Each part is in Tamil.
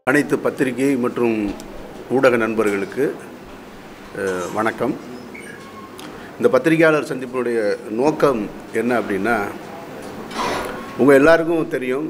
அனைத்து பத்திரிகை மற்றும் ஊடக நண்பர்களுக்கு அஹ், வணக்கம் இந்த பத்திரிகையாளர் சந்திப்பினுடைய நோக்கம் என்ன அப்படின்னா உங்கள் எல்லாருக்கும் தெரியும்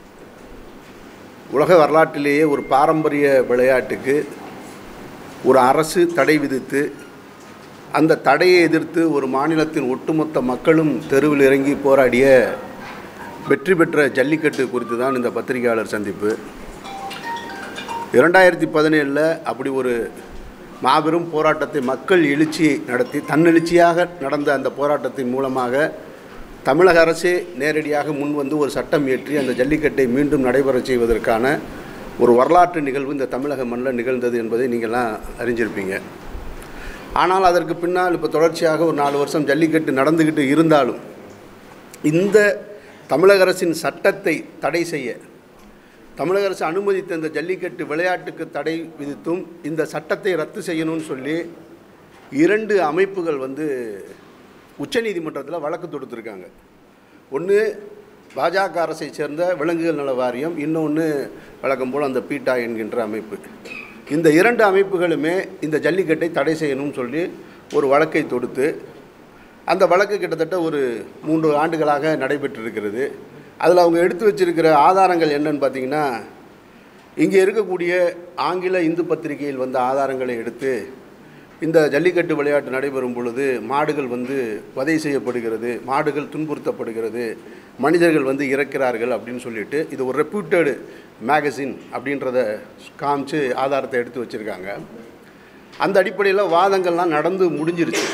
உலக வரலாற்றிலேயே ஒரு பாரம்பரிய விளையாட்டுக்கு ஒரு அரசு தடை விதித்து அந்த தடையை எதிர்த்து ஒரு மாநிலத்தின் ஒட்டுமொத்த மக்களும் தெருவில் இறங்கி போராடிய வெற்றி பெற்ற ஜல்லிக்கட்டு குறித்து தான் இந்த பத்திரிகையாளர் சந்திப்பு இரண்டாயிரத்தி பதினேழில் அப்படி ஒரு மாபெரும் போராட்டத்தை மக்கள் எழுச்சி நடத்தி தன்னெழுச்சியாக நடந்த அந்த போராட்டத்தின் மூலமாக தமிழக அரசே நேரடியாக முன் வந்து ஒரு சட்டம் இயற்றி அந்த ஜல்லிக்கட்டை மீண்டும் நடைபெறச் செய்வதற்கான ஒரு வரலாற்று நிகழ்வு இந்த தமிழக மண்ணில் நிகழ்ந்தது என்பதை நீங்கள்லாம் அறிஞ்சிருப்பீங்க ஆனால் அதற்கு பின்னால் இப்போ தொடர்ச்சியாக ஒரு நாலு வருஷம் ஜல்லிக்கட்டு நடந்துக்கிட்டு இருந்தாலும் இந்த தமிழக அரசின் சட்டத்தை தடை செய்ய தமிழக அரசு அனுமதித்த இந்த ஜல்லிக்கட்டு விளையாட்டுக்கு தடை விதித்தும் இந்த சட்டத்தை ரத்து செய்யணும்னு சொல்லி இரண்டு அமைப்புகள் வந்து உச்சநீதிமன்றத்தில் வழக்கு தொடுத்துருக்காங்க ஒன்று பாஜக அரசை சேர்ந்த விலங்குகள் நல வாரியம் இன்னொன்று வழக்கம் போல் அந்த பீட்டா என்கின்ற அமைப்பு இந்த இரண்டு அமைப்புகளுமே இந்த ஜல்லிக்கட்டை தடை செய்யணும்னு சொல்லி ஒரு வழக்கை தொடுத்து அந்த வழக்கு கிட்டத்தட்ட ஒரு மூன்று ஆண்டுகளாக நடைபெற்றிருக்கிறது அதில் அவங்க எடுத்து வச்சிருக்கிற ஆதாரங்கள் என்னன்னு பார்த்தீங்கன்னா இங்கே இருக்கக்கூடிய ஆங்கில இந்து பத்திரிகையில் வந்த ஆதாரங்களை எடுத்து இந்த ஜல்லிக்கட்டு விளையாட்டு நடைபெறும் பொழுது மாடுகள் வந்து வதை செய்யப்படுகிறது மாடுகள் துன்புறுத்தப்படுகிறது மனிதர்கள் வந்து இறக்கிறார்கள் அப்படின்னு சொல்லிட்டு இது ஒரு ரெப்யூட்டடு மேகசின் அப்படின்றத காமிச்சு ஆதாரத்தை எடுத்து வச்சுருக்காங்க அந்த அடிப்படையில் வாதங்கள்லாம் நடந்து முடிஞ்சிருச்சு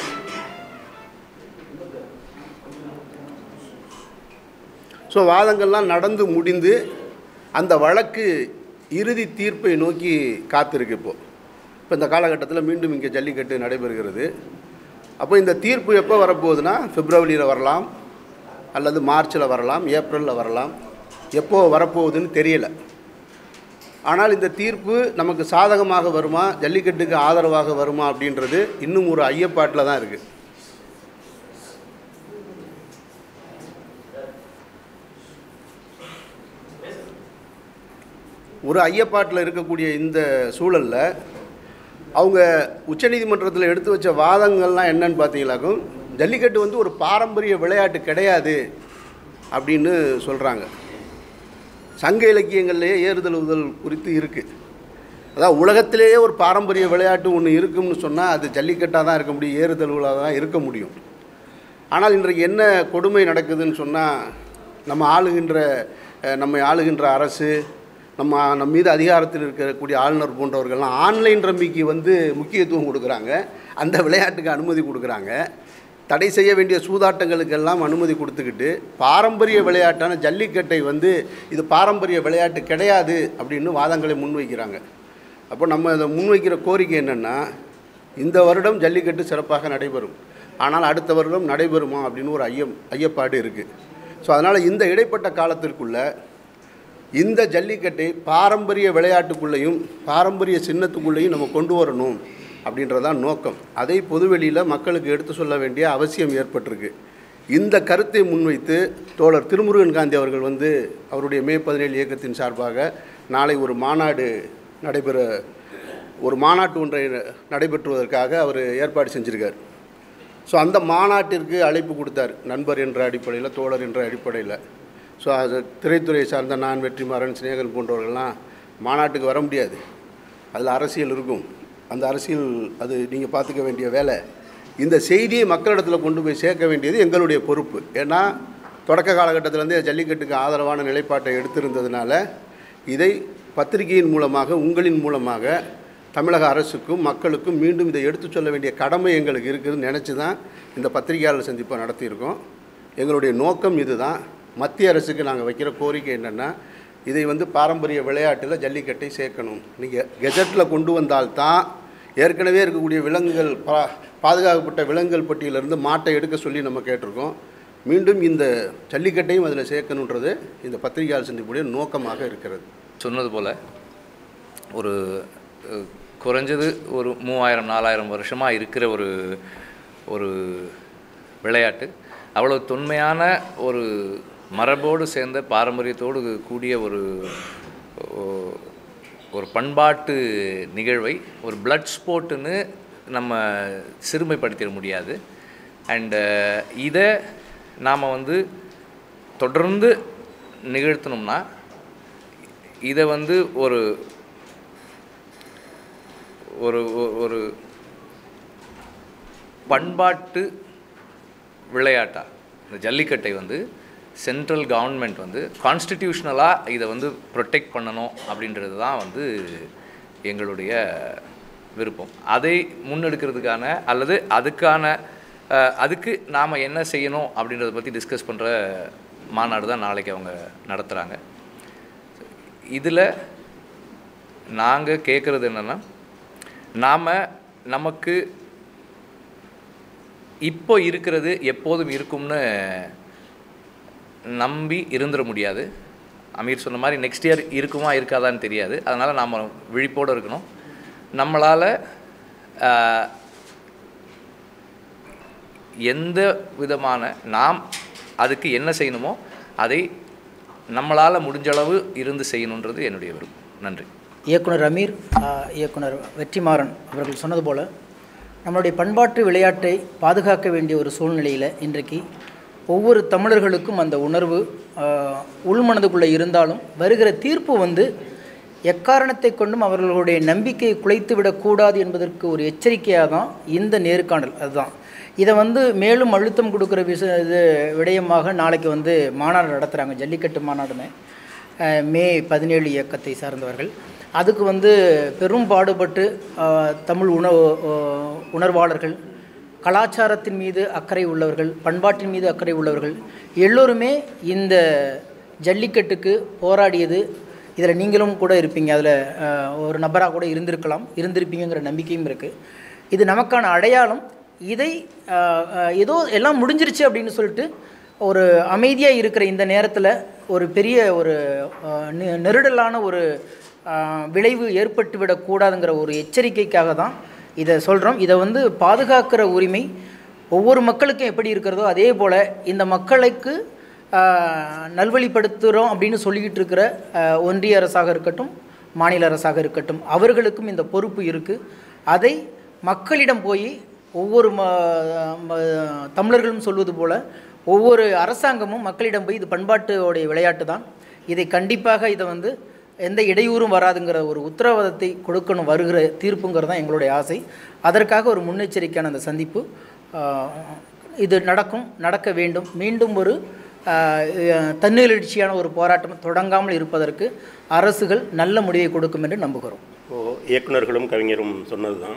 ஸோ வாதங்கள்லாம் நடந்து முடிந்து அந்த வழக்கு இறுதி தீர்ப்பை நோக்கி காத்திருக்கு இப்போ இப்போ இந்த காலகட்டத்தில் மீண்டும் இங்கே ஜல்லிக்கட்டு நடைபெறுகிறது அப்போ இந்த தீர்ப்பு எப்போ வரப்போகுதுன்னா பிப்ரவரியில் வரலாம் அல்லது மார்ச்சில் வரலாம் ஏப்ரலில் வரலாம் எப்போ வரப்போகுதுன்னு தெரியல ஆனால் இந்த தீர்ப்பு நமக்கு சாதகமாக வருமா ஜல்லிக்கட்டுக்கு ஆதரவாக வருமா அப்படின்றது இன்னும் ஒரு ஐயப்பாட்டில் தான் இருக்குது ஒரு ஐயப்பாட்டில் இருக்கக்கூடிய இந்த சூழலில் அவங்க உச்சநீதிமன்றத்தில் எடுத்து வச்ச வாதங்கள்லாம் என்னன்னு பார்த்தீங்களாக்கும் ஜல்லிக்கட்டு வந்து ஒரு பாரம்பரிய விளையாட்டு கிடையாது அப்படின்னு சொல்கிறாங்க சங்க இலக்கியங்கள்லேயே ஏறுதல் உதல் குறித்து இருக்குது அதான் உலகத்திலேயே ஒரு பாரம்பரிய விளையாட்டு ஒன்று இருக்கும்னு சொன்னால் அது ஜல்லிக்கட்டாக தான் இருக்க முடியும் ஏறுதழுவலாக தான் இருக்க முடியும் ஆனால் இன்றைக்கு என்ன கொடுமை நடக்குதுன்னு சொன்னால் நம்ம ஆளுகின்ற அஹ், நம்மை ஆளுகின்ற அரசு நம்ம நம்ம மீது அதிகாரத்தில் இருக்கக்கூடிய ஆளுநர் போன்றவர்கள்லாம் ஆன்லைன் ரம்மிக்கு வந்து முக்கியத்துவம் கொடுக்குறாங்க அந்த விளையாட்டுக்கு அனுமதி கொடுக்குறாங்க தடை செய்ய வேண்டிய சூதாட்டங்களுக்கெல்லாம் அனுமதி கொடுத்துக்கிட்டு பாரம்பரிய விளையாட்டான ஜல்லிக்கட்டை வந்து இது பாரம்பரிய விளையாட்டு கிடையாது அப்படின்னு வாதங்களை முன்வைக்கிறாங்க அப்போ நம்ம இதை முன்வைக்கிற கோரிக்கை என்னென்னா இந்த வருடம் ஜல்லிக்கட்டு சிறப்பாக நடைபெறும் ஆனால் அடுத்த வருடம் நடைபெறுமா அப்படின்னு ஒரு ஐயம் ஐயப்பாடு இருக்குது ஸோ அதனால் இந்த இடைப்பட்ட காலத்திற்குள்ள இந்த ஜல்லிக்கட்டை பாரம்பரிய விளையாட்டுக்குள்ளேயும் பாரம்பரிய சின்னத்துக்குள்ளேயும் நம்ம கொண்டு வரணும் அப்படின்றதான் நோக்கம் அதை பொதுவெளியில் மக்களுக்கு எடுத்து சொல்ல வேண்டிய அவசியம் ஏற்பட்டிருக்கு இந்த கருத்தை முன்வைத்து தோழர் திருமுருகன் காந்தி அவர்கள் வந்து அவருடைய மே பதினேழு இயக்கத்தின் சார்பாக நாளை ஒரு மாநாடு நடைபெற ஒரு மாநாட்டு ஒன்றை நடைபெற்றுவதற்காக அவர் ஏற்பாடு செஞ்சுருக்கார் ஸோ அந்த மாநாட்டிற்கு அழைப்பு கொடுத்தார் நண்பர் என்ற அடிப்படையில் தோழர் என்ற அடிப்படையில் ஸோ அது திரைத்துறை சார்ந்த நான் வெற்றிமாறன் சிநேகன் போன்றவர்கள்லாம் மாநாட்டுக்கு வர முடியாது அதில் அரசியல் இருக்கும் அந்த அரசியல் அது நீங்கள் பார்த்துக்க வேண்டிய வேலை இந்த செய்தியை மக்களிடத்தில் கொண்டு போய் சேர்க்க வேண்டியது எங்களுடைய பொறுப்பு ஏன்னா தொடக்க காலகட்டத்திலேருந்தே ஜல்லிக்கட்டுக்கு ஆதரவான நிலைப்பாட்டை எடுத்திருந்ததுனால இதை பத்திரிகையின் மூலமாக உங்களின் மூலமாக தமிழக அரசுக்கும் மக்களுக்கும் மீண்டும் இதை எடுத்துச் சொல்ல வேண்டிய கடமை எங்களுக்கு இருக்குதுன்னு நினச்சி தான் இந்த பத்திரிகையாளர் சந்திப்பை நடத்தியிருக்கோம் எங்களுடைய நோக்கம் இதுதான் மத்திய அரசுக்கு நாங்கள் வைக்கிற கோரிக்கை என்னென்னா இதை வந்து பாரம்பரிய விளையாட்டில் ஜல்லிக்கட்டை சேர்க்கணும் நீங்கள் கெஜெட்டில் கொண்டு வந்தால்தான் ஏற்கனவே இருக்கக்கூடிய விலங்குகள் பா பாதுகாக்கப்பட்ட விலங்குகள் பட்டியலிருந்து மாட்டை எடுக்க சொல்லி நம்ம கேட்டிருக்கோம் மீண்டும் இந்த ஜல்லிக்கட்டையும் அதில் சேர்க்கணுன்றது இந்த பத்திரிகையாளர் சந்திப்புடைய நோக்கமாக இருக்கிறது சொன்னது போல் ஒரு அஹ், குறைஞ்சது ஒரு மூவாயிரம் நாலாயிரம் வருஷமாக இருக்கிற ஒரு ஒரு விளையாட்டு அவ்வளோ தொன்மையான ஒரு மரபோடு சேர்ந்த பாரம்பரியத்தோடு கூடிய ஒரு ஓ- ஒரு பண்பாட்டு நிகழ்வை ஒரு பிளட் ஸ்போர்ட்டுன்னு நம்ம சிறுமைப்படுத்திட முடியாது அண்டு இதை நாம் வந்து தொடர்ந்து நிகழ்த்தணும்னா இதை வந்து ஒரு ஒரு ஒ- ஒரு பண்பாட்டு விளையாட்டா இந்த ஜல்லிக்கட்டை வந்து சென்ட்ரல் கவர்மெண்ட் வந்து கான்ஸ்டிடியூஷனலாக இதை வந்து ப்ரொடெக்ட் பண்ணணும் அப்படின்றது தான் வந்து எங்களுடைய விருப்பம் அதை முன்னெடுக்கிறதுக்கான அல்லது அதுக்கான அஹ், அதுக்கு நாம் என்ன செய்யணும் அப்படின்றத பற்றி டிஸ்கஸ் பண்ணுற மாநாடு தான் நாளைக்கு அவங்க நடத்துகிறாங்க இதில் நாங்கள் கேட்குறது என்னென்னா நாம் நமக்கு இப்போ இருக்கிறது எப்போதும் இருக்கும்னு நம்பி இருந்துட முடியாது அமீர் சொன்ன மாதிரி நெக்ஸ்ட் இயர் இருக்குமா இருக்காதான்னு தெரியாது அதனால் நாம் விழிப்போடு இருக்கணும் நம்மளால் எந்த விதமான நாம் அதுக்கு என்ன செய்யணுமோ அதை நம்மளால் முடிஞ்சளவு இருந்து செய்யணுன்றது என்னுடைய விருப்பம் நன்றி இயக்குனர் அமீர் ஆ, இயக்குனர் வெற்றிமாறன் அவர்கள் சொன்னது போல் நம்மளுடைய பண்பாட்டு விளையாட்டை பாதுகாக்க வேண்டிய ஒரு சூழ்நிலையில் இன்றைக்கு ஒவ்வொரு தமிழர்களுக்கும் அந்த உணர்வு ஆ, உள்மனதுக்குள்ளே இருந்தாலும் வருகிற தீர்ப்பு வந்து எக்காரணத்தை கொண்டும் அவர்களுடைய நம்பிக்கையை குலைத்து விடக்கூடாது என்பதற்கு ஒரு எச்சரிக்கையாக தான் இந்த நேர்காணல் அதுதான் இதை வந்து மேலும் அழுத்தம் கொடுக்குற விஷ இது விடயமாக நாளைக்கு வந்து மாநாடு நடத்துகிறாங்க ஜல்லிக்கட்டு மாநாடுன்னு அஹ், மே பதினேழு இயக்கத்தை சார்ந்தவர்கள் அதுக்கு வந்து பெரும் பாடுபட்டு அஹ், தமிழ் உணவு அஹ், உணர்வாளர்கள் கலாச்சாரத்தின் மீது அக்கறை உள்ளவர்கள் பண்பாட்டின் மீது அக்கறை உள்ளவர்கள் எல்லோருமே இந்த ஜல்லிக்கட்டுக்கு போராடியது இதில் நீங்களும் கூட இருப்பீங்க அதில் ஒரு நபராக கூட இருந்திருக்கலாம் இருந்திருப்பீங்கிற நம்பிக்கையும் இருக்குது இது நமக்கான அடையாளம் இதை அஹ், அஹ், ஏதோ எல்லாம் முடிஞ்சிருச்சு அப்படின்னு சொல்லிட்டு ஒரு அமைதியாக இருக்கிற இந்த நேரத்தில் ஒரு பெரிய ஒரு அஹ், நெ- நெருடலான ஒரு அஹ், விளைவு ஏற்பட்டு விடக்கூடாதுங்கிற ஒரு எச்சரிக்கைக்காக தான் இதை சொல்கிறோம் இதை வந்து பாதுகாக்கிற உரிமை ஒவ்வொரு மக்களுக்கும் எப்படி இருக்கிறதோ அதே போல் இந்த மக்களுக்கு ஆஹ், நல்வழிப்படுத்துகிறோம் அப்படின்னு சொல்லிக்கிட்டு இருக்கிற ஆஹ், ஒன்றிய அரசாக இருக்கட்டும் மாநில அரசாக இருக்கட்டும் அவர்களுக்கும் இந்த பொறுப்பு இருக்குது அதை மக்களிடம் போய் ஒவ்வொரு ம ம- தமிழர்களும் சொல்வது போல் ஒவ்வொரு அரசாங்கமும் மக்களிடம் போய் இது பண்பாட்டோடைய விளையாட்டு தான் இதை கண்டிப்பாக இதை வந்து எந்த இடையூறும் வராதுங்கிற ஒரு உத்தரவாதத்தை கொடுக்கணும் வருகிற தீர்ப்புங்கிறது தான் எங்களுடைய ஆசை அதற்காக ஒரு முன்னெச்சரிக்கையான அந்த சந்திப்பு ஆஹ், இது நடக்கும் நடக்க வேண்டும் மீண்டும் ஒரு ஆஹ், அஹ், தன்னெழுச்சியான ஒரு போராட்டம் தொடங்காமல் இருப்பதற்கு அரசுகள் நல்ல முடிவை கொடுக்கும் என்று நம்புகிறோம் இப்போது இயக்குனர்களும் கவிஞரும் சொன்னது தான்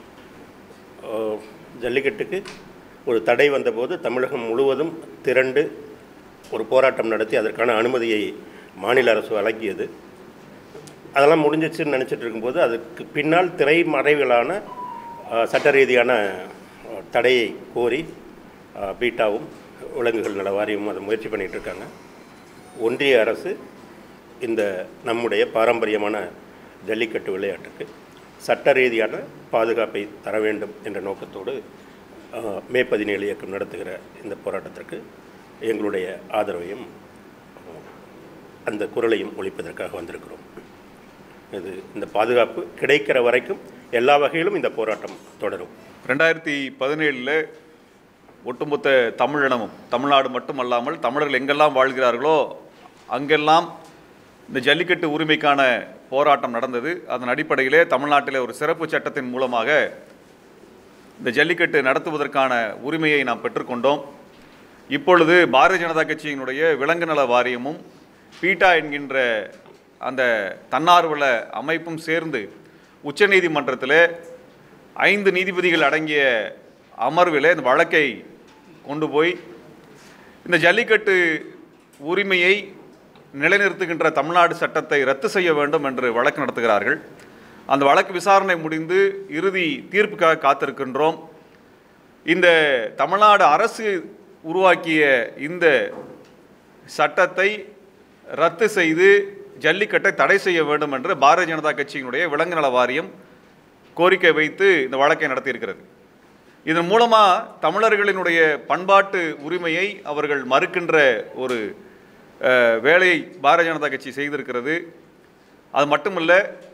ஜல்லிக்கட்டுக்கு ஒரு தடை வந்தபோது தமிழகம் முழுவதும் திரண்டு ஒரு போராட்டம் நடத்தி அதற்கான அனுமதியை மாநில அரசு வழங்கியது அதெல்லாம் முடிஞ்சிச்சுன்னு நினச்சிட்டு இருக்கும்போது அதுக்கு பின்னால் திரைமறைவிலான அஹ், சட்ட ரீதியான அஹ், தடையை கோரி அஹ், பீட்டாவும் விலங்குகள் நல வாரியமும் அதை முயற்சி பண்ணிகிட்டு இருக்காங்க ஒன்றிய அரசு இந்த நம்முடைய பாரம்பரியமான ஜல்லிக்கட்டு விளையாட்டுக்கு சட்ட ரீதியான பாதுகாப்பை தர வேண்டும் என்ற நோக்கத்தோடு அஹ், மே பதினேழு இயக்கம் நடத்துகிற இந்த போராட்டத்திற்கு எங்களுடைய ஆதரவையும் அஹ், அந்த குரலையும் ஒழிப்பதற்காக வந்திருக்கிறோம் இது இந்த பாதுகாப்பு கிடைக்கிற வரைக்கும் எல்லா வகையிலும் இந்த போராட்டம் தொடரும் ரெண்டாயிரத்தி பதினேழில் ஒட்டுமொத்த தமிழினமும் தமிழ்நாடு மட்டுமல்லாமல் தமிழர்கள் எங்கெல்லாம் வாழ்கிறார்களோ அங்கெல்லாம் இந்த ஜல்லிக்கட்டு உரிமைக்கான போராட்டம் நடந்தது அதன் அடிப்படையிலே தமிழ்நாட்டிலே ஒரு சிறப்பு சட்டத்தின் மூலமாக இந்த ஜல்லிக்கட்டு நடத்துவதற்கான உரிமையை நாம் பெற்றுக்கொண்டோம் இப்பொழுது பாரதிய ஜனதா கட்சியினுடைய விலங்கு நல வாரியமும் பீட்டா என்கின்ற அந்த தன்னார்வல அமைப்பும் சேர்ந்து உச்சநீதிமன்றத்தில் ஐந்து நீதிபதிகள் அடங்கிய அமர்வில் இந்த வழக்கை கொண்டு போய் இந்த ஜல்லிக்கட்டு உரிமையை நிலைநிறுத்துகின்ற தமிழ்நாடு சட்டத்தை ரத்து செய்ய வேண்டும் என்று வழக்கு நடத்துகிறார்கள் அந்த வழக்கு விசாரணை முடிந்து இறுதி தீர்ப்புக்காக காத்திருக்கின்றோம் இந்த தமிழ்நாடு அரசு உருவாக்கிய இந்த சட்டத்தை ரத்து செய்து ஜல்லிக்கட்டை தடை செய்ய வேண்டும் என்று பாரதிய ஜனதா கட்சியினுடைய விலங்கு நல வாரியம் கோரிக்கை வைத்து இந்த வழக்கை நடத்தியிருக்கிறது இதன் மூலமாக தமிழர்களினுடைய பண்பாட்டு உரிமையை அவர்கள் மறுக்கின்ற ஒரு அஹ், வேலையை பாரதிய ஜனதா கட்சி செய்திருக்கிறது அது மட்டுமல்ல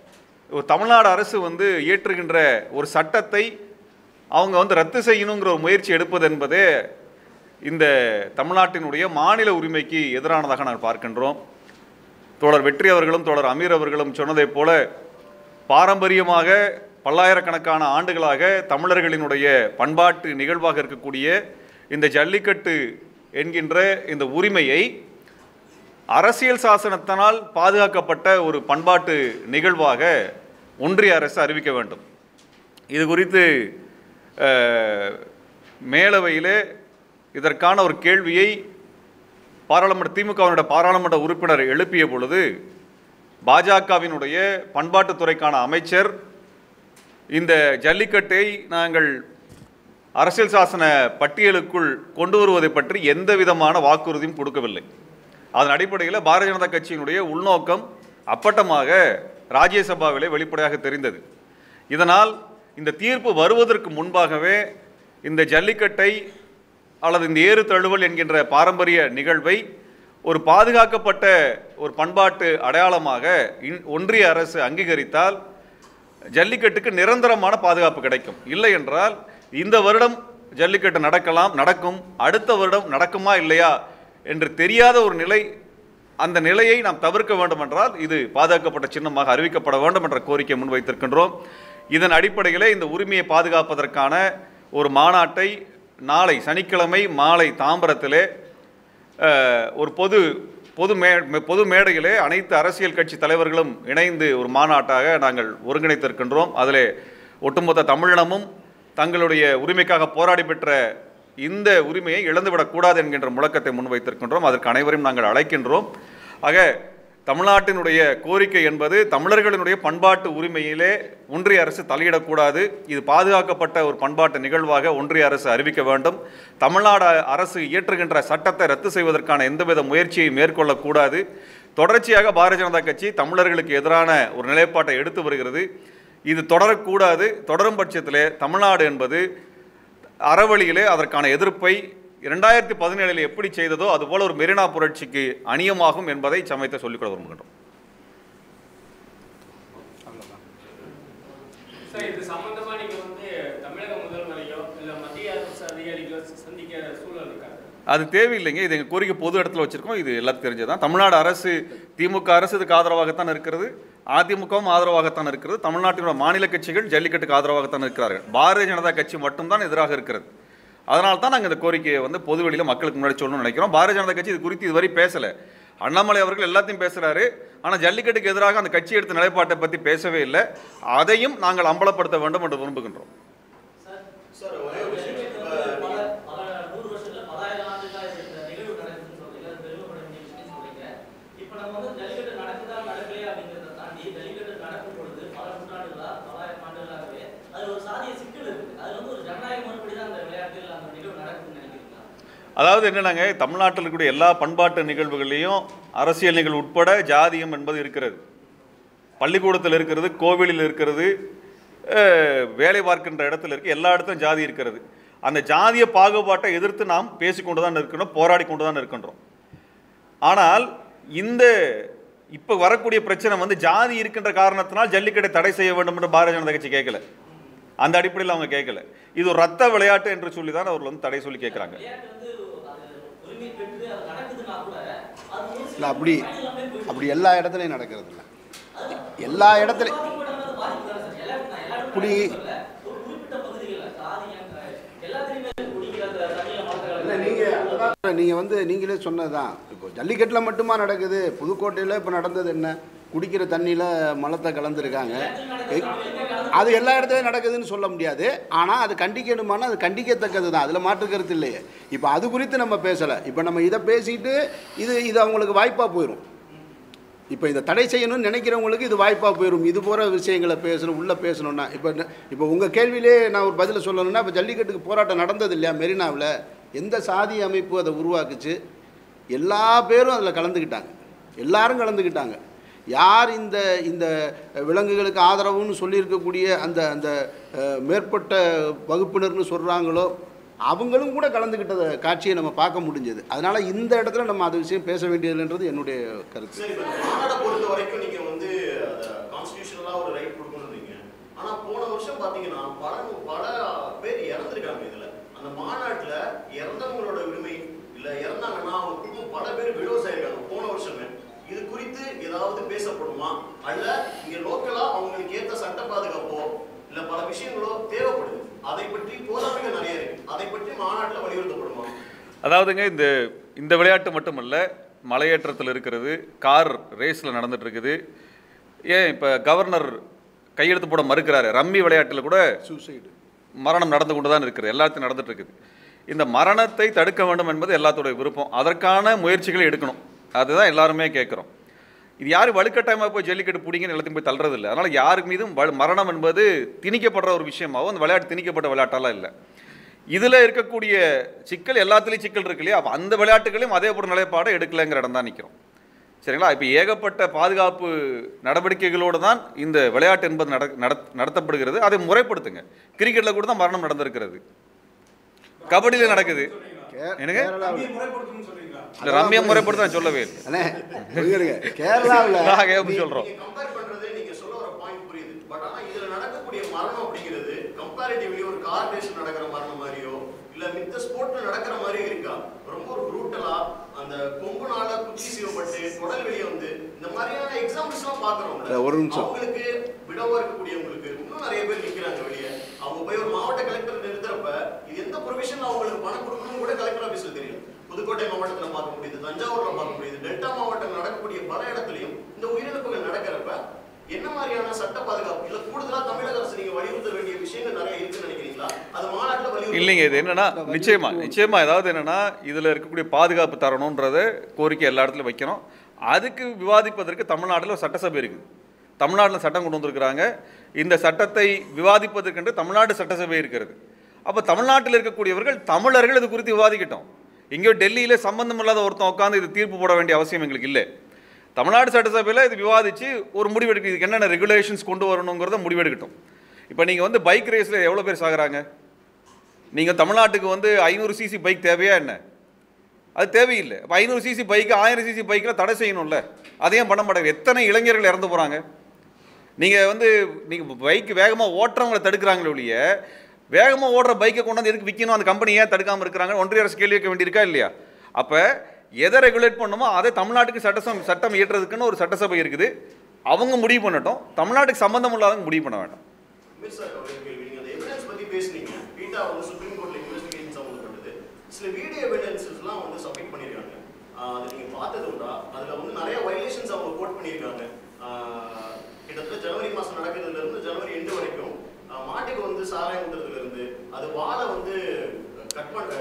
ஒரு தமிழ்நாடு அரசு வந்து இயற்றுகின்ற ஒரு சட்டத்தை அவங்க வந்து ரத்து செய்யணுங்கிற ஒரு முயற்சி எடுப்பது என்பதே இந்த தமிழ்நாட்டினுடைய மாநில உரிமைக்கு எதிரானதாக நான் பார்க்கின்றோம் தோழர் வெற்றி அவர்களும் தோழர் அமீர் அவர்களும் சொன்னதைப் போல பாரம்பரியமாக பல்லாயிரக்கணக்கான ஆண்டுகளாக தமிழர்களினுடைய பண்பாட்டு நிகழ்வாக இருக்கக்கூடிய இந்த ஜல்லிக்கட்டு என்கின்ற இந்த உரிமையை அரசியல் சாசனத்தினால் பாதுகாக்கப்பட்ட ஒரு பண்பாட்டு நிகழ்வாக ஒன்றிய அரசு அறிவிக்க வேண்டும் இது குறித்து அஹ், மேலவையிலே இதற்கான ஒரு கேள்வியை பாராளுமன்ற திமுகவினுடைய பாராளுமன்ற உறுப்பினர் எழுப்பிய பொழுது பாஜகவினுடைய பண்பாட்டுத்துறைக்கான அமைச்சர் இந்த ஜல்லிக்கட்டை நாங்கள் அரசியல் சாசன பட்டியலுக்குள் கொண்டு வருவதை பற்றி எந்த விதமான வாக்குறுதியும் கொடுக்கவில்லை அதன் அடிப்படையில் பாரதிய ஜனதா கட்சியினுடைய உள்நோக்கம் அப்பட்டமாக ராஜ்யசபாவிலே வெளிப்படையாக தெரிந்தது இதனால் இந்த தீர்ப்பு வருவதற்கு முன்பாகவே இந்த ஜல்லிக்கட்டை அல்லது இந்த ஏறு தழுவல் என்கின்ற பாரம்பரிய நிகழ்வை ஒரு பாதுகாக்கப்பட்ட ஒரு பண்பாட்டு அடையாளமாக இன்- ஒன்றிய அரசு அங்கீகரித்தால் ஜல்லிக்கட்டுக்கு நிரந்தரமான பாதுகாப்பு கிடைக்கும் இல்லை என்றால் இந்த வருடம் ஜல்லிக்கட்டு நடக்கலாம் நடக்கும் அடுத்த வருடம் நடக்குமா இல்லையா என்று தெரியாத ஒரு நிலை அந்த நிலையை நாம் தவிர்க்க வேண்டும் என்றால் இது பாதுகாக்கப்பட்ட சின்னமாக அறிவிக்கப்பட வேண்டும் என்ற கோரிக்கை முன்வைத்திருக்கின்றோம் இதன் அடிப்படையிலே இந்த உரிமையை பாதுகாப்பதற்கான ஒரு மாநாட்டை நாளை சனிக்கிழமை மாலை தாம்பரத்திலே அஹ், ஒரு பொது பொது மே பொது மேடையிலே அனைத்து அரசியல் கட்சி தலைவர்களும் இணைந்து ஒரு மாநாட்டாக நாங்கள் ஒருங்கிணைத்திருக்கின்றோம் அதிலே ஒட்டுமொத்த தமிழினமும் தங்களுடைய உரிமைக்காக போராடி பெற்ற இந்த உரிமையை இழந்துவிடக்கூடாது என்கின்ற முழக்கத்தை முன்வைத்திருக்கின்றோம் அதற்கு அனைவரையும் நாங்கள் அழைக்கின்றோம் ஆக தமிழ்நாட்டினுடைய கோரிக்கை என்பது தமிழர்களினுடைய பண்பாட்டு உரிமையிலே ஒன்றிய அரசு தலையிடக்கூடாது இது பாதுகாக்கப்பட்ட ஒரு பண்பாட்டு நிகழ்வாக ஒன்றிய அரசு அறிவிக்க வேண்டும் தமிழ்நாடு அரசு இயற்றுகின்ற சட்டத்தை ரத்து செய்வதற்கான எந்தவித முயற்சியை மேற்கொள்ளக்கூடாது தொடர்ச்சியாக பாரதிய ஜனதா கட்சி தமிழர்களுக்கு எதிரான ஒரு நிலைப்பாட்டை எடுத்து வருகிறது இது தொடரக்கூடாது தொடரும் பட்சத்திலே தமிழ்நாடு என்பது அறவழியிலே அதற்கான எதிர்ப்பை இரண்டாயிரத்தி பதினேழில் எப்படி செய்ததோ அதுபோல ஒரு மெரினா புரட்சிக்கு அணியமாகும் என்பதை சமயத்தை சொல்லிக்கொள்ள விரும்புகின்றோம் சார் இது சம்பந்தமா நீங்க வந்து தமிழக முதல்வரையோ இல்ல மத்திய அரசு அதிகாரிகளோ சந்திக்க சூழல் இருக்காது அது தேவையில்லைங்க இது எங்கள் கோரிக்கை பொது இடத்துல வச்சிருக்கோம் இது எல்லாத்துக்கும் தெரிஞ்சதான் தமிழ்நாடு அரசு திமுக அரசு இதுக்கு ஆதரவாகத்தான் இருக்கிறது அதிமுகவும் ஆதரவாகத்தான் இருக்கிறது தமிழ்நாட்டினோட மாநில கட்சிகள் ஜல்லிக்கட்டுக்கு ஆதரவாகத்தான் இருக்கிறார்கள் பாரதிய ஜனதா கட்சி மட்டும்தான் எதிராக இருக்கிறது அதனால தான் நாங்கள் இந்த கோரிக்கையை வந்து பொதுவெளியில் மக்களுக்கு முன்னாடி சொல்லணும்னு நினைக்கிறோம் பாரதிய ஜனதா கட்சி இது குறித்து இதுவரை பேசலை அண்ணாமலை அவர்கள் எல்லாத்தையும் பேசுகிறாரு ஆனால் ஜல்லிக்கட்டுக்கு எதிராக அந்த கட்சி எடுத்த நிலைப்பாட்டை பற்றி பேசவே இல்லை அதையும் நாங்கள் அம்பலப்படுத்த வேண்டும் என்று விரும்புகின்றோம் அதாவது என்னன்னாங்க தமிழ்நாட்டில் இருக்கக்கூடிய எல்லா பண்பாட்டு நிகழ்வுகளையும் அரசியல் நிகழ்வு உட்பட ஜாதியம் என்பது இருக்கிறது பள்ளிக்கூடத்தில் இருக்கிறது கோவிலில் இருக்கிறது அஹ், வேலை பார்க்கின்ற இடத்துல இருக்கு எல்லா இடத்துலையும் ஜாதி இருக்கிறது அந்த ஜாதிய பாகுபாட்டை எதிர்த்து நாம் பேசிக்கொண்டு தான் இருக்கணும் போராடி கொண்டு தான் இருக்கின்றோம் ஆனால் இந்த இப்போ வரக்கூடிய பிரச்சனை வந்து ஜாதி இருக்கின்ற காரணத்தினால் ஜல்லிக்கட்டை தடை செய்ய வேண்டும் என்று பாரதிய ஜனதா கட்சி கேட்கல அந்த அடிப்படையில் அவங்க கேட்கல இது ஒரு ரத்த விளையாட்டு என்று சொல்லி தான் அவர்கள் வந்து தடை சொல்லி கேட்குறாங்க இல்லை அப்படி அப்படி எல்லா இடத்துலையும் நடக்கிறது இல்லை எல்லா இடத்துலையும் அப்படி இல்லை நீங்கள் நீங்கள் வந்து நீங்களே சொன்னதுதான் இப்போ ஜல்லிக்கட்டில் மட்டுமா நடக்குது புதுக்கோட்டையில் இப்போ நடந்தது என்ன குடிக்கிற தண்ணியில் மலத்தை கலந்துருக்காங்க எ- அது எல்லா இடத்துலையும் நடக்குதுன்னு சொல்ல முடியாது ஆனால் அது கண்டிக்கணுமானா அது கண்டிக்கத்தக்கது தான் அதில் மாற்று கருத்து இல்லையே இப்போ அது குறித்து நம்ம பேசலை இப்போ நம்ம இதை பேசிட்டு இது இது அவங்களுக்கு வாய்ப்பாக போயிடும் இப்போ இதை தடை செய்யணும்னு நினைக்கிறவங்களுக்கு இது வாய்ப்பாக போயிடும் இது போகிற விஷயங்களை பேசணும் உள்ளே பேசணும்னா இப்போ ந- இப்போ உங்கள் கேள்வியிலே நான் ஒரு பதிலை சொல்லணும்னா இப்போ ஜல்லிக்கட்டுக்கு போராட்டம் நடந்தது இல்லையா மெரினாவில் எந்த சாதி அமைப்பு அதை உருவாக்குச்சு எல்லா பேரும் அதில் கலந்துக்கிட்டாங்க எல்லாரும் கலந்துக்கிட்டாங்க யார் இந்த இந்த விலங்குகளுக்கு ஆதரவுன்னு சொல்லியிருக்கக்கூடிய அந்த அந்த அஹ், மேற்பட்ட வகுப்பினர்னு சொல்கிறாங்களோ அவங்களும் கூட கலந்துக்கிட்ட காட்சியை நம்ம பார்க்க முடிஞ்சது அதனால் இந்த இடத்துல நம்ம அது விஷயம் பேச வேண்டியதுன்றது என்னுடைய கருத்து சரி இப்போ மாநாடை பொறுத்த வரைக்கும் நீங்க வந்து கான்ஸ்டியூஷனலாக ஒரு ரைட் பாத்தீங்கன்னா பல பல பேர் இறந்துருக்காங்க இதுல அந்த மாநாட்டுல இறந்தவங்களோட உரிமை இல்ல இறந்தாங்கன்னா அவங்க குடும்பம் பல பேர் விடோஸ் ஆயிருக்காங்க போன வருஷமே இது குறித்து ஏதாவது பேசப்படுமா அல்ல இங்க லோக்கலா அவங்களுக்கு ஏத்த சட்ட பாதுகாப்போ இல்ல பல விஷயங்களோ தேவைப்படுது அதை பற்றி போராட்டங்கள் நிறைய இருக்கு அதை பற்றி மாநாட்டுல வலியுறுத்தப்படுமா அதாவதுங்க இந்த இந்த விளையாட்டு மட்டுமல்ல மலையேற்றத்தில் இருக்கிறது கார் ரேஸில் நடந்துட்டு இருக்குது ஏன் இப்போ கவர்னர் கையெழுத்து போட மறுக்கிறாரு ரம்மி விளையாட்டில் கூட சூசைடு மரணம் நடந்து கொண்டு தான் இருக்குது எல்லாத்தையும் நடந்துட்டு இருக்குது இந்த மரணத்தை தடுக்க வேண்டும் என்பது எல்லாத்தோடைய விருப்பம் அதற்கான முயற்சிகளை எடுக்கணும் அதுதான் எல்லாருமே கேட்குறோம் இது யாரும் வலுக்கட்டாயமாக போய் ஜல்லிக்கட்டு பிடிங்கன்னு எல்லாத்தையும் போய் தள்ளுறது இல்லை அதனால் யாருக்கு மீதும் வலு- மரணம் என்பது திணிக்கப்படுற ஒரு விஷயமாகவும் அந்த விளையாட்டு திணிக்கப்பட்ட விளையாட்டெல்லாம் இல்லை இதில் இருக்கக்கூடிய சிக்கல் எல்லாத்துலேயும் சிக்கல் இருக்கு இல்லையா அப்ப அந்த விளையாட்டுகளையும் அதே ஒரு நிலைப்பாடை எடுக்கலைங்கிற இடம் தான் நிற்கிறோம் சரிங்களா இப்போ ஏகப்பட்ட பாதுகாப்பு நடவடிக்கைகளோடு தான் இந்த விளையாட்டு என்பது நட நடத்- நடத்தப்படுகிறது அதை முறைப்படுத்துங்க கிரிக்கெட்டில் கூட தான் மரணம் நடந்திருக்கிறது கபடியில் நடக்குது கே- என்னங்க? கேரளாவில் இல்லை ரம்யா முறைப்படுத்த நான் சொல்லவே இல்லை அண்ணே புரியுதுங்க கேரளாவில் நாங்கள் எப்படி சொல்கிறோம் நீங்க கம்பேர் பண்றது நீங்க சொல்ல வர பாயிண்ட் புரியுது பட் ஆனா இதுல நடக்கக்கூடிய மரணம் அப்படிங்கிறது கம்பேரிட்டிவ்லி ஒரு கார் ரேஸ் நடக்கிற மரணம் மாதிரியோ இல்ல மித்த ஸ்போர்ட்ல நடக்கிற மாதிரியோ இருக்கா ரொம்ப ஒரு ப்ரூட்டலா அந்த கொம்புனால குச்சி சீவப்பட்டு குடல் வெளியே வந்து இந்த மாதிரியான எக்ஸாம்பிள்ஸ் எல்லாம் பாக்குறோம் இல்ல, ஒரு நிமிஷம். அவங்களுக்கு விடவா இருக்கக்கூடியவங்களுக்கு இன்னும் நிறைய பேர் நிக்கிறாங்க வெளியே அவங்க போய் ஒரு மாவட்ட கலெக்டர் நிறுத்துறப்ப இது எந்த ப்ரொவிஷன் அவங்களுக்கு பணம் கொடுக்கணும் கூட கலெக்டர் ஆபீஸ்ல தெரியும் புதுக்கோட்டை மாவட்டத்துல பார்க்க முடியுது தஞ்சாவூர்ல பார்க்க முடியுது டெல்டா மாவட்டம் நடக்கக்கூடிய பல இடத்துலயும் இந்த உயிரிழப்புகள் நடக்கிறப்ப என்ன மாதிரியான சட்ட பாதுகாப்பு இல்ல கூடுதலா தமிழக அரசு நீங்க வலியுறுத்த வேண்டிய விஷயங்கள் நிறைய இருக்குன்னு நினைக்கிறீங்களா அது மாநாட்டுல வலியுறுத்த இல்லைங்க இது என்னன்னா நிச்சயமா நிச்சயமா ஏதாவது என்னன்னா இதில் இருக்கக்கூடிய பாதுகாப்பு தரணுன்றத கோரிக்கை எல்லா இடத்துலையும் வைக்கணும் அதுக்கு விவாதிப்பதற்கு தமிழ்நாட்டில் ஒரு சட்டசபை இருக்குது தமிழ்நாட்டில் சட்டம் கொண்டு வந்திருக்கிறாங்க இந்த சட்டத்தை விவாதிப்பதற்கென்று தமிழ்நாடு சட்டசபை இருக்கிறது அப்போ தமிழ்நாட்டில் இருக்கக்கூடியவர்கள் தமிழர்கள் இது குறித்து விவாதிக்கட்டும் எங்கேயோ டெல்லியில் சம்பந்தம் இல்லாத ஒருத்தன் உட்காந்து இது தீர்ப்பு போட வேண்டிய அவசியம் எங்களுக்கு இல்லை தமிழ்நாடு சட்டசபையில் இது விவாதித்து ஒரு முடிவெடுக்க இதுக்கு என்னென்ன ரெகுலேஷன்ஸ் கொண்டு வரணுங்கிறத முடிவெடுக்கட்டும் இப்போ நீங்கள் வந்து பைக் ரேஸில் எவ்வளோ பேர் சாகுறாங்க நீங்கள் தமிழ்நாட்டுக்கு வந்து ஐநூறு சிசி பைக் தேவையா என்ன அது தேவையில்லை இப்போ ஐநூறு சிசி பைக்கு ஆயிரம் சிசி பைக்கில் தடை செய்யணும்ல அதையும் பண்ண மாட்டாங்க எத்தனை இளைஞர்கள் இறந்து போகிறாங்க நீங்கள் வந்து நீங்கள் பைக் வேகமாக ஓட்டுறவங்களை தடுக்கிறாங்களே ஒழிய வேகமாக ஓடுற பைக்கை கொண்டாந்து எதுக்கு விற்கணும் அந்த கம்பெனி ஏன் தடுக்காமல் இருக்கிறாங்க ஒன்றிய அரசு கேள்வி வைக்க வேண்டியிருக்கா இல்லையா அப்போ எதை ரெகுலேட் பண்ணுமோ அதை தமிழ்நாட்டுக்கு சட்டசம் சட்டம் இயற்றுறதுக்குன்னு ஒரு சட்டசபை இருக்குது அவங்க முடிவு பண்ணட்டும் தமிழ்நாட்டுக்கு சம்மந்தம் இல்லாதவங்க முடிவு பண்ண வேண்டாம் அமீர் சார் அவர்கள் கேள்வி நீங்க அந்த எவிடன்ஸ் பத்தி பேசுனீங்க பீட்டா வந்து சுப்ரீம் கோர்ட்ல இன்வெஸ்டிகேஷன் சம்பந்தப்பட்டது சில வீடியோ எவிடன்சஸ்லாம் வந்து சப்மிட் பண்ணிருக்காங்க ஆஹ் அது நீங்க பார்த்தது உண்டா அதுல வந்து நிறைய வயலேஷன்ஸ் அவங்க கோட் பண்ணியிருக்காங்க ஆஹ் கிட்டத்தட்ட ஜனவரி மாசம் நடக்கிறதுல இருந்து ஜனவரி எண்டு வரைக்கும் ஆஹ் மாட்டுக்கு வந்து சாராயம் ஊத்துறதுல இருந்து அது வாழை வந்து கட் பண்ண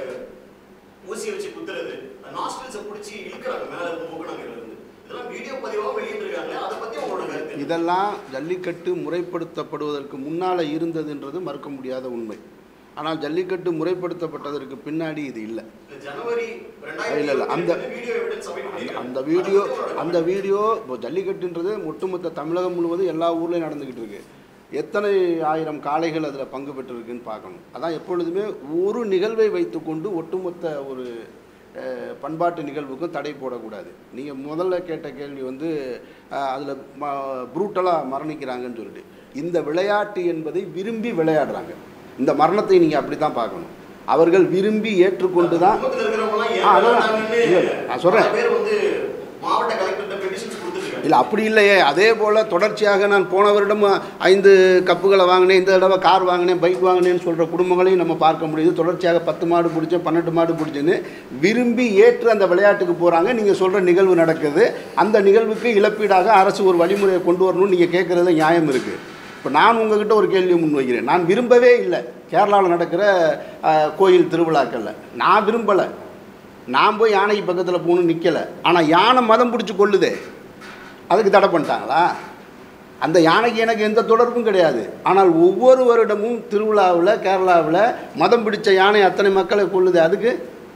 ஊசியை வச்சு குத்துறது நாஸ்டில்ஸை பிடிச்சி இழுக்கிறாங்க மேல இருந்து மூக்கணாங்கல இருந்து இதெல்லாம் வீடியோ பதிவாக வெளியிட்டிருக்காங்க அதை பத்தி உங்களோட கருத்து என்ன? இதெல்லாம் ஜல்லிக்கட்டு முறைப்படுத்தப்படுவதற்கு முன்னால் இருந்ததுன்றது மறுக்க முடியாத உண்மை ஆனால் ஜல்லிக்கட்டு முறைப்படுத்தப்பட்டதற்கு பின்னாடி இது இல்லை இந்த ஜனவரி இல்ல, இல்ல, அந்த- வீடியோ எவிடன்ஸ் சப்மிட் பண்ணிருக்காங்க அந்த வீடியோ அந்த வீடியோ இப்போ ஜல்லிக்கட்டுன்றது ஒட்டுமொத்த தமிழகம் முழுவதும் எல்லா ஊர்லேயும் நடந்துக்கிட்டு இருக்கு எத்தனை ஆயிரம் காளைகள் அதில் பங்கு பெற்றிருக்குன்னு பார்க்கணும் அதான் எப்பொழுதுமே ஒரு நிகழ்வை வைத்துக்கொண்டு ஒட்டுமொத்த ஒரு அஹ், பண்பாட்டு நிகழ்வுக்கும் தடை போடக்கூடாது நீங்கள் முதல்ல கேட்ட கேள்வி வந்து அதில் ம ப்ரூட்டலாக மரணிக்கிறாங்கன்னு சொல்லிட்டு இந்த விளையாட்டு என்பதை விரும்பி விளையாடுறாங்க இந்த மரணத்தை நீங்கள் அப்படி தான் பார்க்கணும் அவர்கள் விரும்பி ஏற்றுக்கொண்டு தான் குடும்பத்துல இருக்கிறவங்கலாம் ஏன் ஆ, அதான். வேண்டாங்கன்னு இல்ல, இல்ல, நான் சொல்றேன். பல பேர் வந்து மாவட்ட கலெக்டர்கிட்ட பெட்டிஷன்ஸ் கொடுத்துருக்காங்க இல்லை அப்படி இல்லையே அதே போல் தொடர்ச்சியாக நான் போன வருடம் ஐந்து கப்புகளை வாங்கினேன் இந்த தடவை கார் வாங்கினேன் பைக் வாங்கினேன்னு சொல்கிற குடும்பங்களையும் நம்ம பார்க்க முடியுது தொடர்ச்சியாக பத்து மாடு பிடிச்சேன் பன்னெண்டு மாடு பிடிச்சேன்னு விரும்பி ஏற்று அந்த விளையாட்டுக்கு போகிறாங்க நீங்கள் சொல்கிற நிகழ்வு நடக்குது அந்த நிகழ்வுக்கு இழப்பீடாக அரசு ஒரு வழிமுறையை கொண்டு வரணும்னு நீங்கள் கேட்குறதுல நியாயம் இருக்குது இப்போ நான் உங்ககிட்ட ஒரு கேள்வி முன்வைக்கிறேன் நான் விரும்பவே இல்லை கேரளாவில் நடக்கிற அஹ், கோயில் திருவிழாக்களில் நான் விரும்பலை நான் போய் யானைக்கு பக்கத்தில் போகணும்னு நிற்கலை ஆனால் யானை மதம் பிடிச்சி கொள்ளுதே அதுக்கு தடை பண்ணிட்டாங்களா அந்த யானைக்கு எனக்கு எந்த தொடர்பும் கிடையாது ஆனால் ஒவ்வொரு வருடமும் திருவிழாவில் கேரளாவில் மதம் பிடிச்ச யானை அத்தனை மக்களை கொள்ளுது அதுக்கு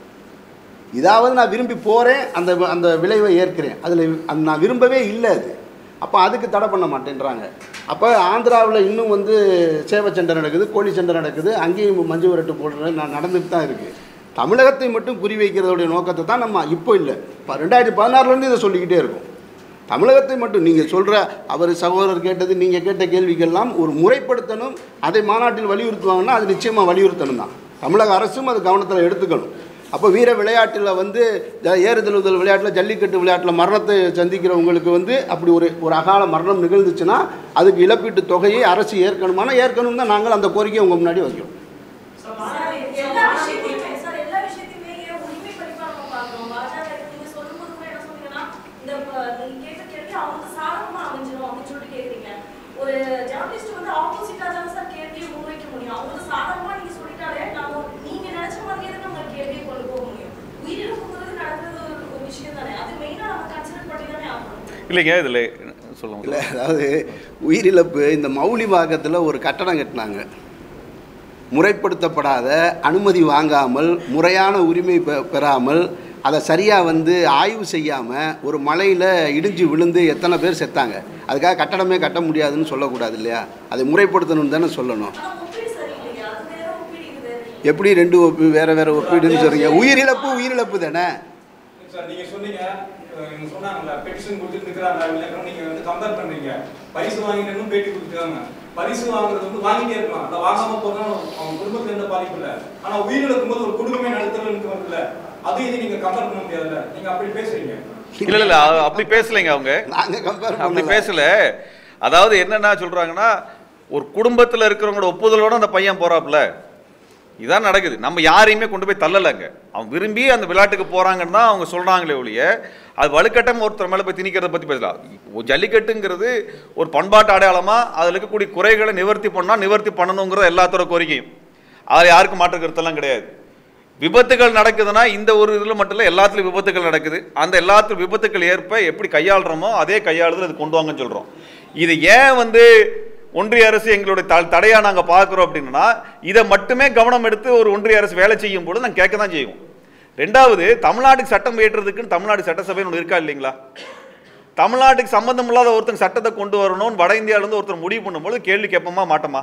இதாவது நான் விரும்பி போகிறேன் அந்த அந்த விளைவை ஏற்கிறேன் அதில் அது நான் விரும்பவே இல்லை அது அப்போ அதுக்கு தடை பண்ண மாட்டேன்றாங்க அப்போ ஆந்திராவில் இன்னும் வந்து சேவை சண்டை நடக்குது கோழி சண்டை நடக்குது அங்கேயும் மஞ்சு விரட்டு போடுறது நான் நடந்துட்டு தான் இருக்குது தமிழகத்தை மட்டும் குறி வைக்கிறதுடைய நோக்கத்தை தான் நம்ம இப்போ இல்லை இப்போ ரெண்டாயிரத்தி பதினாறுலேருந்து இதை சொல்லிக்கிட்டே இருக்கோம் தமிழகத்தை மட்டும் நீங்கள் சொல்கிற அவர் சகோதரர் கேட்டது நீங்கள் கேட்ட கேள்விக்கெல்லாம் ஒரு முறைப்படுத்தணும் அதை மாநாட்டில் வலியுறுத்துவாங்கன்னா அது நிச்சயமாக வலியுறுத்தணும் தான் தமிழக அரசும் அது கவனத்தில் எடுத்துக்கணும் அப்போ வீர விளையாட்டில் வந்து ஜ- ஏறுதழுதல் விளையாட்டில் ஜல்லிக்கட்டு விளையாட்டில் மரணத்தை சந்திக்கிறவங்களுக்கு வந்து அப்படி ஒரு ஒரு அகால மரணம் நிகழ்ந்துச்சுன்னா அதுக்கு இழப்பீட்டு தொகையை அரசு ஏற்கணுமானா ஏற்கணும் தான் நாங்கள் அந்த கோரிக்கையை உங்கள் முன்னாடி வைக்கிறோம் சார், எல்லா விஷயத்தையுமே சார் எல்லா விஷயத்தையுமே ஏன் உரிமை பறிப்பா நம்ம பார்க்கிறோம் பாஜக நீங்க சொல்லும்போது கூட என்ன சொன்னீங்கன்னா இந்த ப- நீங்க கேட்ட கேள்வி அவங்களுக்கு சாதகமா அமைஞ்சிடும் அப்படின்னு சொல்லிட்டு கேக்குறீங்க ஒரு ஜேர்னலிஸ்ட் வந்து ஆப்போசிட்டா தான் சார் கேள்வியை முன்வைக்க முடியும் அவங்களுக்கு சாதகமா நீங்க சொல்லிட்டாலே நம்ம நீங்க நினைச்ச மாதிரியே தான் நம்ம கேள்வியை கொண்டு போக முடியும் உயிரிழப்புங்கிறது நடக்கிறது ஒரு ஒரு விஷயம் தானே அது மெயினா நம்ம கன்சிடர் பண்ணி தானே ஆகணும் இல்லைங்க இதில் சொல்லுங்க இல்லை அதாவது உயிரிழப்பு இந்த மௌலிவாக்கத்தில் ஒரு கட்டடம் கட்டினாங்க முறைப்படுத்தப்படாத அனுமதி வாங்காமல் முறையான உரிமை பெ- பெறாமல் அதை சரியாக வந்து ஆய்வு செய்யாமல் ஒரு மலையில் இடிஞ்சு விழுந்து எத்தனை பேர் செத்தாங்க அதுக்காக கட்டடமே கட்ட முடியாதுன்னு சொல்லக்கூடாது இல்லையா அதை முறைப்படுத்தணும்னு தானே சொல்லணும் ஆனா ஒப்பீடு சரியில்லையா அது வேற ஒப்பீடு இது வேற எப்படி ரெண்டு ஒப்பி வேறு வேறு ஒப்பீடுன்னு சொல்கிறீங்க உயிரிழப்பு உயிரிழப்பு தானே சார் நீங்க சொன்னீங்க அஹ் இவங்க சொன்னாங்கல்ல பெட்டிஷன் கொடுத்துட்டு இருக்கிறாங்க இல்லைன்னா நீங்க வந்து கம்பேர் பண்றீங்க பரிசு வாங்கிட்டேன்னு பேட்டி கொடுத்துருக்காங்க பரிசு வாங்குறது வந்து வாங்கிட்டே இருக்கலாம் அந்த வாங்காம போனா அவங்க குடும்பத்துல எந்த பாதிப்பு இல்ல ஆனா உயிரிழக்கும் போது ஒரு குடும்பமே நடுத்தல இருக்கும்ல அது இது நீங்க கம்பேர் பண்ண முடியாதுல்ல நீங்க அப்படி பேசுறீங்க இல்லை இல்லை அ- அப்படி பேசலைங்க அவங்க நாங்கள் கம்பேர் அப்படி பண்ணல பேசல அதாவது என்னென்ன சொல்றாங்கன்னா ஒரு குடும்பத்தில் இருக்கிறவங்களோட ஒப்புதலோட அந்த பையன் போறாப்புல இதான் நடக்குது நம்ம யாரையுமே கொண்டு போய் தள்ளலைங்க அவன் விரும்பி அந்த விளையாட்டுக்கு போறாங்கன்னு தான் அவங்க சொல்றாங்களே ஒழிய அது வலுக்கட்டம் ஒருத்தர் மேலே போய் திணிக்கிறத பற்றி பேசலாம் இப்போ ஜல்லிக்கட்டுங்கிறது ஒரு பண்பாட்டு அடையாளமாக அதில் இருக்கக்கூடிய குறைகளை நிவர்த்தி பண்ணால் நிவர்த்தி பண்ணணுங்கிறது எல்லாத்தோட கோரிக்கையும் அதில் யாருக்கும் மாற்று கருத்தெல்லாம் கிடையாது விபத்துகள் நடக்குதுன்னா இந்த ஒரு இதில் மட்டும் இல்லை எல்லாத்துலையும் விபத்துகள் நடக்குது அந்த எல்லாத்துலையும் விபத்துக்கள் ஏற்ப எப்படி கையாளுறோமோ அதே கையாளுதல் இது கொண்டு வாங்கன்னு சொல்கிறோம் இது ஏன் வந்து ஒன்றிய அரசு எங்களுடைய த தடையாக நாங்கள் பார்க்குறோம் அப்படின்னா இதை மட்டுமே கவனம் எடுத்து ஒரு ஒன்றிய அரசு வேலை செய்யும் போது நாங்கள் கேட்க தான் செய்வோம் ரெண்டாவது தமிழ்நாட்டுக்கு சட்டம் இயற்றுறதுக்குன்னு தமிழ்நாடு சட்டசபைன்னு ஒன்று இருக்கா இல்லைங்களா தமிழ்நாட்டுக்கு சம்பந்தம் இல்லாத ஒருத்தங்க சட்டத்தை கொண்டு வரணும்னு வட இந்தியாவிலேருந்து ஒருத்தர் முடிவு பண்ணும்போது கேள்வி கேட்போமா மாட்டோமா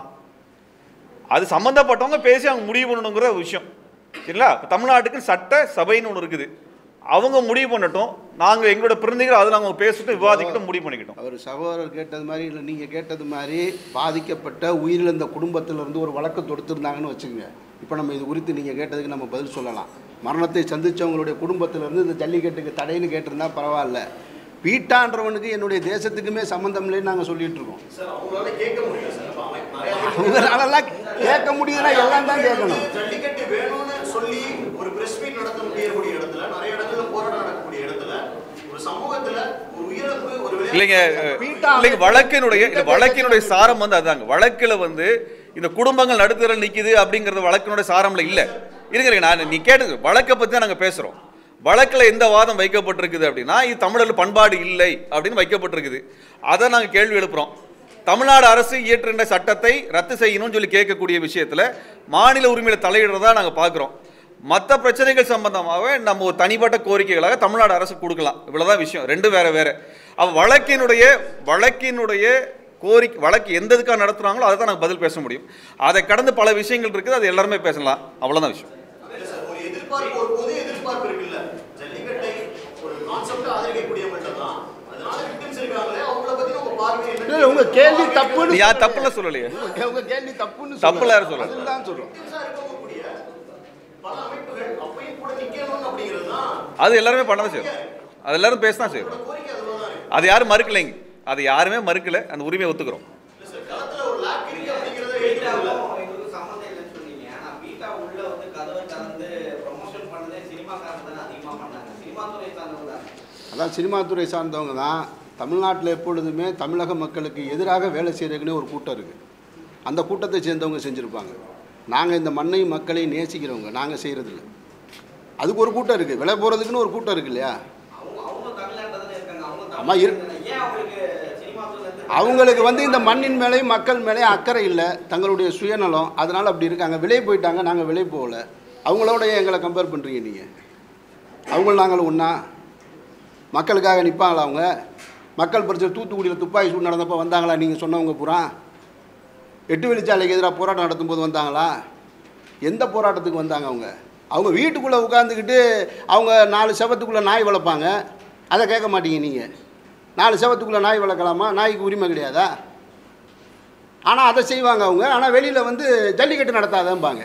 அது சம்மந்தப்பட்டவங்க பேசி அவங்க முடிவு பண்ணணுங்கிற ஒரு விஷயம் சரிங்களா இப்ப தமிழ்நாட்டுக்கு சட்ட சபைன்னு ஒன்று இருக்குது அவங்க முடிவு பண்ணட்டும் நாங்கள் எங்களோட பிரதிநிதிகள் அதில் அவங்க பேசிட்டு விவாதிக்கட்டும் முடிவு பண்ணிக்கிட்டோம் அவர் சகோதரர் கேட்டது மாதிரி இல்லை நீங்கள் கேட்டது மாதிரி பாதிக்கப்பட்ட உயிரிழந்த குடும்பத்திலிருந்து ஒரு வழக்கு தொடுத்திருந்தாங்கன்னு வச்சுக்கோங்க இப்போ நம்ம இது குறித்து நீங்கள் கேட்டதுக்கு நம்ம பதில் சொல்லலாம் மரணத்தை சந்திச்சவங்களுடைய குடும்பத்திலிருந்து இந்த ஜல்லிக்கட்டுக்கு தடைன்னு கேட்டிருந்தா பரவாயில்ல பீட்டான்றவனுக்கு என்னுடைய தேசத்துக்குமே சம்மந்தம் இல்லைன்னு நாங்கள் சொல்லிட்டு இருக்கோம் சார் அவங்களால கேட்க முடியல சார் அப்ப அவன் நிறைய அவங்களாலலாம் கேட்க முடியுதுன்னா எல்லாம் தான் கேட்கணும் ஜல்லிக்கட்டு வேணும்னு சொல்லி ஒரு பிரஸ் மீட் நடத்த முடியக்கூடிய இடத்துல நிறைய இடத்துல போராட்டம் நடக்கக்கூடிய இடத்துல ஒரு சமூகத்துல ஒரு உயிரிழப்பு ஒரு விளையாட்டு இல்லைங்க பீட்டா- இல்லைங்க வழக்கினுடைய இந்த வழக்கினுடைய சாரம் வந்து அதுதாங்க வழக்கில் வந்து இந்த குடும்பங்கள் நடுத்தர நிக்குது அப்படிங்கிறது வழக்கினுடைய சாரம்ல இல்ல இருங்க இருங்க, நான் நீ கேட்டது வழக்கை பத்தி தான் நாங்க பேசுறோம் வழக்கில் எந்த வாதம் வைக்கப்பட்டிருக்குது அப்படின்னா இது தமிழர் பண்பாடு இல்லை அப்படின்னு வைக்கப்பட்டிருக்குது அதை நாங்கள் கேள்வி எழுப்புறோம் தமிழ்நாடு அரசு இயற்றுகின்ற சட்டத்தை ரத்து செய்யணும்னு சொல்லி கேட்கக்கூடிய விஷயத்துல மாநில உரிமையில தலையிடுறதா நாங்கள் பார்க்குறோம் மற்ற பிரச்சனைகள் சம்பந்தமாக நம்ம ஒரு தனிப்பட்ட கோரிக்கைகளாக தமிழ்நாடு அரசு கொடுக்கலாம் இவ்வளவுதான் விஷயம் ரெண்டு வேற வேற அவ வழக்கினுடைய வழக்கினுடைய கோரிக்கை வழக்கு எந்த இதுக்காக நடத்துறாங்களோ அதை தான் நாங்கள் பதில் பேச முடியும் அதை கடந்து பல விஷயங்கள் இருக்குது அது எல்லாருமே பேசலாம் அவ்வளவுதான் விஷயம் இல்ல சார், ஒரு எதிர்பார்ப்பு ஒரு பொது எதிர்பார்ப்பு இருக்குல்ல ஜல்லிக்கட்டை ஒரு கான்செப்ட் ஆதரிக்கக்கூடியவங்கள்ட்ட தான் அதனால விக்டிம்ஸ் இருக்காங்களே அவங்கள பத்தி உங்க பார்வை என்ன இல்லை உங்கள் கேள்வி தப்புன்னு நீ யார் தப்புல சொல்லலையே உங்க- உங்க கேள்வி தப்புன்னு தப்புல யாரும் சொல்லல. அதுதான் சொல்கிறோம் victims-ஆ இருக்கக்கூடிய பல அமைப்புகள் அப்பையும் கூட நிக்கணும் அப்படிங்கிறது தான் அது எல்லாருமே பண்ண தான் செய்யும் அது எல்லாரும் பேச தான் செய்யும் கோரிக்கை அதுதான் இருக்கு அது யாரும் மறுக்கலைங்க அது யாருமே மறுக்கல அந்த உரிமையை ஒத்துக்கிறோம் இல்ல சார் களத்துல ஒரு லேக் இருக்கு அப்படிங்கறத ஏற்றுக்கல எங்களுக்கு சம்மந்தம் இல்லைன்னு சொன்னீங்க ஆனா பீட்டா உள்ள வந்து கதவை திறந்து ப்ரொமோஷன் பண்ணதே சினிமாக்காரங்க தானே அதிகமா பண்ணாங்க சினிமா துறை சார்ந்தவங்க தானே அதான் சினிமா துறை சார்ந்தவங்க தான் தமிழ்நாட்டில் எப்பொழுதுமே தமிழக மக்களுக்கு எதிராக வேலை செய்கிறதுக்குன்னே ஒரு கூட்டம் இருக்குது அந்த கூட்டத்தை சேர்ந்தவங்க செஞ்சுருப்பாங்க நாங்கள் இந்த மண்ணையும் மக்களையும் நேசிக்கிறவங்க நாங்கள் செய்கிறதில்ல அதுக்கு ஒரு கூட்டம் இருக்குது விலை போகிறதுக்குன்னு ஒரு கூட்டம் இருக்கு இல்லையா அவங்க அவங்க தமிழ்நாட்டில் தானே இருக்காங்க அவங்க ஆமா, இரு- தமிழ்நாட்டுல தானே. ஏன் அவங்களுக்கு சினிமா துறையில இருந்து அவங்களுக்கு வந்து இந்த மண்ணின் மேலேயும் மக்கள் மேலேயும் அக்கறை இல்லை தங்களுடைய சுயநலம் அதனால் அப்படி இருக்காங்க விலை போயிட்டாங்க நாங்கள் விலை போகல அவங்களோட ஏன் எங்களை கம்பேர் பண்ணுறீங்க நீங்கள் அவங்களும் நாங்களும் ஒன்றா மக்களுக்காக நிற்பாங்களா அவங்க மக்கள் பிரச்சனை தூத்துக்குடியில் துப்பாக்கி சூடு நடந்தப்போ வந்தாங்களா நீங்கள் சொன்னவங்க பூரா எட்டு வெளிச்சாலைக்கு எதிராக போராட்டம் நடத்தும்போது வந்தாங்களா எந்த போராட்டத்துக்கு வந்தாங்க அவங்க அவங்க வீட்டுக்குள்ளே உட்காந்துக்கிட்டு அவங்க நாலு செவத்துக்குள்ளே நாய் வளர்ப்பாங்க அதை கேட்க மாட்டீங்க நீங்கள் நாலு செவத்துக்குள்ளே நாய் வளர்க்கலாமா நாய்க்கு உரிமை கிடையாதா ஆனால் அதை செய்வாங்க அவங்க ஆனால் வெளியில் வந்து ஜல்லிக்கட்டு நடத்தாதம்பாங்க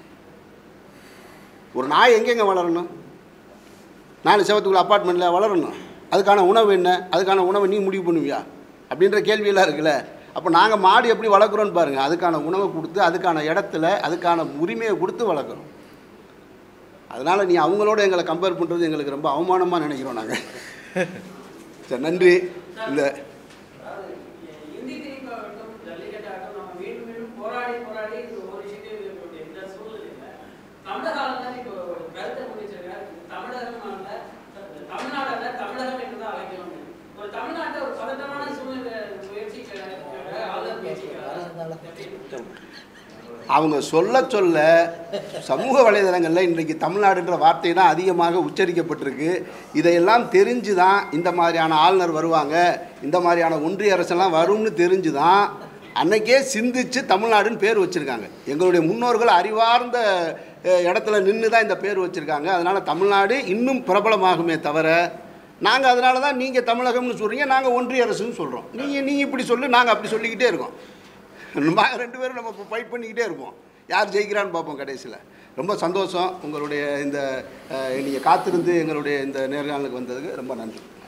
ஒரு நாய் எங்கெங்க வளரணும் நாலு செவத்துக்குள்ள அப்பார்ட்மெண்ட்டில் வளரணும் அதுக்கான உணவு என்ன அதுக்கான உணவை நீ முடிவு பண்ணுவியா அப்படின்ற கேள்வியெல்லாம் இருக்குல்ல அப்போ நாங்கள் மாடு எப்படி வளர்க்குறோன்னு பாருங்கள் அதுக்கான உணவை கொடுத்து அதுக்கான இடத்துல அதுக்கான உரிமையை கொடுத்து வளர்க்குறோம் அதனால் நீ அவங்களோட எங்களை கம்பேர் பண்ணுறது எங்களுக்கு ரொம்ப அவமானமாக நினைக்கிறோம் நாங்கள் சரி நன்றி இந்த இந்தி திணிப்பாகட்டும் ஜல்லிக்கட்டாகட்டும் நம்ம மீண்டும் மீண்டும் போராடி போராடி இது ஒரு விஷயத்தையும் இருக்கக்கூடிய இந்த சூழ்நிலையில தமிழக ஆளுநர் இப்போ ஒரு கருத்தை முடிச்சிருக்காரு தமிழகம் அல்ல தமிழ்நாடு அல்ல தமிழகம் என்று தான் அழைக்கணும் ஒரு தமிழ்நாட்டை ஒரு பதட்டமான சூழ்நிலை முயற்சிக்க ஆளுநர் முயற்சிக்கிறார் அவங்க சொல்ல சொல்ல சமூக வலைதளங்களில் இன்றைக்கு தமிழ்நாடுன்ற வார்த்தை தான் அதிகமாக உச்சரிக்கப்பட்டிருக்கு இதையெல்லாம் தெரிஞ்சு தான் இந்த மாதிரியான ஆளுநர் வருவாங்க இந்த மாதிரியான ஒன்றிய அரசெல்லாம் வரும்னு தெரிஞ்சு தான் அன்னைக்கே சிந்திச்சு தமிழ்நாடுன்னு பேர் வச்சுருக்காங்க எங்களுடைய முன்னோர்கள் அறிவார்ந்த அஹ், இடத்துல நின்று தான் இந்த பேர் வச்சுருக்காங்க அதனால் தமிழ்நாடு இன்னும் பிரபலமாகுமே தவிர நாங்கள் அதனால தான் நீங்கள் தமிழகம்னு சொல்கிறீங்க நாங்கள் ஒன்றிய அரசுன்னு சொல்கிறோம் நீங்கள் நீங்கள் இப்படி சொல்லு நாங்கள் அப்படி சொல்லிக்கிட்டே இருக்கோம் நம்ம ரெண்டு பேரும் நம்ம இப்போ ஃபைட் பண்ணிக்கிட்டே இருப்போம் யார் ஜெயிக்கிறான்னு பார்ப்போம் கடைசியில் ரொம்ப சந்தோஷம் உங்களுடைய இந்த நீங்கள் காத்திருந்து எங்களுடைய இந்த நேர்காணலுக்கு வந்ததுக்கு ரொம்ப நன்றி